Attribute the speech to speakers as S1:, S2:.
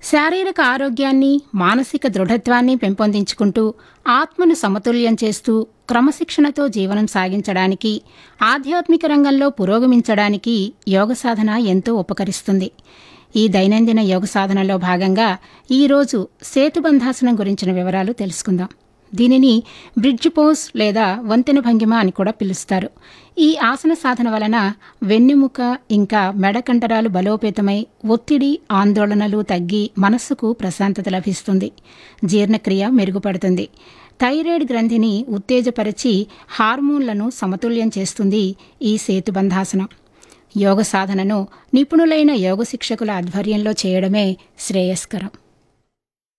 S1: శారీరక ఆరోగ్యాన్ని మానసిక దృఢత్వాన్ని పెంపొందించుకుంటూ ఆత్మను సమతుల్యం చేస్తూ క్రమశిక్షణతో జీవనం సాగించడానికి ఆధ్యాత్మిక రంగంలో పురోగమించడానికి యోగ సాధన ఎంతో ఉపకరిస్తుంది ఈ దైనందిన యోగ సాధనలో భాగంగా ఈరోజు సేతుబంధాసనం గురించిన వివరాలు తెలుసుకుందాం దీనిని బ్రిడ్జ్ పోజ్ లేదా వంతెన భంగిమ అని కూడా పిలుస్తారు ఈ ఆసన సాధన వలన వెన్నెముక ఇంకా మెడ కండరాలు బలోపేతమై ఒత్తిడి ఆందోళనలు తగ్గి మనస్సుకు ప్రశాంతత లభిస్తుంది జీర్ణక్రియ మెరుగుపడుతుంది థైరాయిడ్ గ్రంథిని ఉత్తేజపరిచి హార్మోన్లను సమతుల్యం చేస్తుంది ఈ సేతుబంధాసనం యోగ సాధనను నిపుణులైన యోగ శిక్షకుల ఆధ్వర్యంలో చేయడమే శ్రేయస్కరం